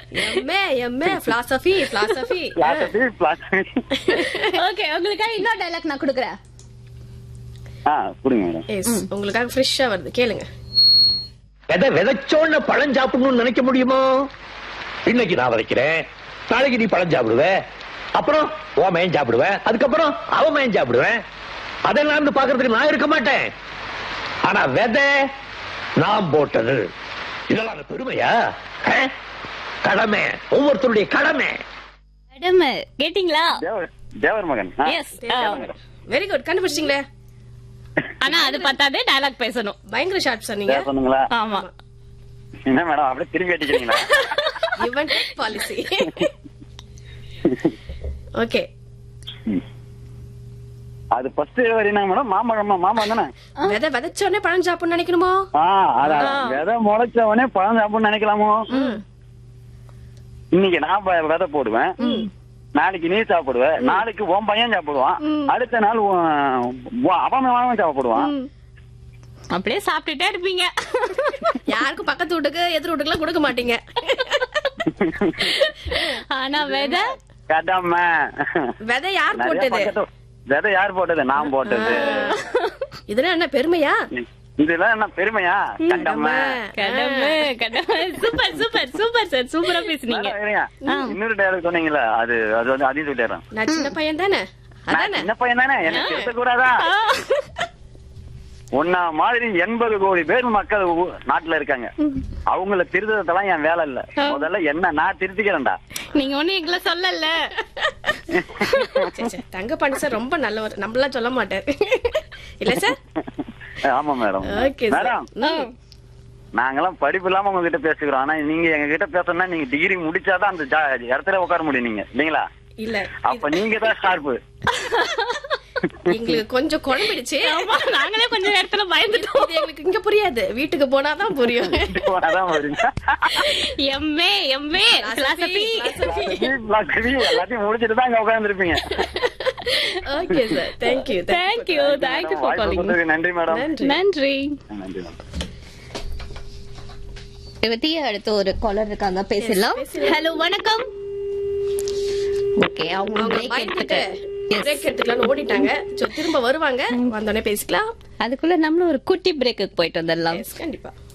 MA MA philosophy philosophy பிளாஸ்டி பிளாஸ்டி okay உங்களுக்காக இன்னொரு டைலாக் நான் கொடுக்குறேன் ஆ கொடுங்க மேடம் எஸ் உங்களுக்காக ஃப்ரெஷ்ஷா வருது கேளுங்க விதை விதைச்சோன்னு பழம் சாப்பிடணும்னு நினைக்க முடியுமோ இன்னைக்கு நான் விதைக்கிறேன் நாளைக்கு நீ பழம் சாப்பிடுவ அப்புறம் உன் மயன் சாப்பிடுவேன் அதுக்கப்புறம் அவன் மயன் சாப்பிடுவேன் அதெல்லாம் இருந்து பாக்குறதுக்கு நான் இருக்க மாட்டேன் ஆனா விதை நான் போட்டது இதெல்லாம் அந்த பெருமையா ஆ? கடமை ஒவ்வொருத்தருடைய கடமை கடமை கேட்டிங்களா தேவர் தேவர் மகன் ஆ. எஸ் வெரி குட் கண்டுபிடிச்சிங்களே ஆனா அது பத்தாதே டைலாக் பேசணும் பயங்கர ஷார்ப் சொன்னீங்க தேவர் சொன்னீங்களா ஆமா என்ன மேடம் அப்படியே திரும்பி அடிக்கிறீங்களா இவன் பாலிசி ஓகே அது ஃபர்ஸ்ட் வரையினா மேடம் மாம்பழம் மாம்பழம் தானே விதை விதைச்சோடனே பழம் சாப்பிடணும்னு நினைக்கணுமோ ஆ அதான் விதை முளைச்ச உடனே பழம் சாப்பிடணும்னு நினைக்கலாமோ இன்னைக்கு நான் ப- விதை போடுவேன் நாளைக்கு நீ சாப்பிடுவ நாளைக்கு உன் பையன் சாப்பிடுவான் அடுத்த நாள் உன் உன் அவன் அவன் சாப்பிடுவான் அப்படியே சாப்பிட்டுட்டே இருப்பீங்க யாருக்கும் பக்கத்து வீட்டுக்கு எதிர் வீட்டுக்குலாம் கொடுக்க மாட்டீங்க ஆனா விதை கடமை விதை யார் நிறைய போட்டது பக்கத்து- விதை யார் போட்டது நான் போட்டது இதெல்லாம் என்ன பெருமையா இதெல்லாம் என்ன பெருமையா கடமை கடமை கடமை சூப்பர் சூப்பர் சூப்பர் சார் சூப்பரா பேசுனீங்க மேடம், இருங்க. இன்னொரு டயலாக் சொன்னீங்களா அது அது வந்து அதையும் சொல்லிடுறேன் நான் சின்ன பையன் தானே நான் அதானே சின்ன பையன் தானே எனக்கு இருக்கக்கூடாதா உன்ன மாதிரி எண்பது கோடி பேர் மக்கள் ஊ- நாட்டுல இருக்காங்க அவங்கள திருத்ததெல்லாம் என் வேலை இல்ல முதல்ல என்ன நான் திருத்திக்கிறேன்டா நீங்க ஒண்ணு எங்களை சொல்லல சரி, சரி. தங்கப்பாண்டி சார் ரொம்ப நல்லவர் நம்மளாம் சொல்ல மாட்டாரு இல்ல சார் ஆமா மேடம் ஓகே சார் மேடம் நாங்கெல்லாம் படிப்பு இல்லாம உங்ககிட்ட பேசுகிறோம் ஆனா நீங்க எங்க கிட்ட பேசணும்னா நீங்க டிகிரி முடிச்சாதான் அந்த ஜா- இடத்துல உட்கார முடியும் நீங்க இல்லீங்களா இல்ல அப்ப நீங்க தான் ஷார்ப்பு எங்களுக்கு கொஞ்சம் குழம்பிடுச்சு ஆமா, நாங்களே கொஞ்ச நேரத்துல பயந்துட்டோம் இது எங்களுக்கு இங்க புரியாது வீட்டுக்கு போனாதான் புரியும் அதான் வருங்க எம்ஏ எம்ஏ பிலாசபி லக்ஷ்மி, எல்லாத்தையும் முடிச்சிட்டு தான் இங்க உட்கார்ந்துருப்பீங்க okay sir thank you thank you thank you for வாய்ப்பு காலிங் கொடுத்ததுக்கு நன்றி மேடம் நன்றி நன்றி நன்றி மேடம் இருபத்தி அடுத்து ஒரு காலர் இருக்காங்க பேசலாம் ஹலோ வணக்கம் ஓகே அவங்க அவங்க break பயந்துட்டு எடுத்துட்டு பிரேக் எடுத்துக்கலாம்னு ஓடிட்டாங்க சோ திரும்ப வருவாங்க வந்தோடனே பேசிக்கலாம் அதுக்குள்ள நம்மளும் ஒரு குட்டி பிரேக்குக்கு போயிட்டு வந்துடலாம் Yes, கண்டிப்பா